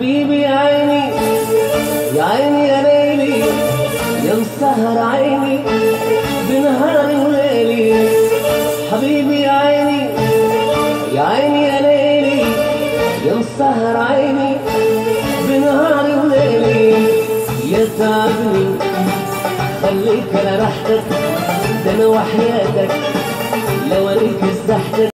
حبيبي يا عيني يا عيني يا ليلي يا مسهر عيني بنهاري وليلي حبيبي يا عيني يا عيني يا ليلي يا مسهر عيني بنهاري وليلي يا تعبني خليك على راحتك ده انا وحياتك لو عليك الزحتك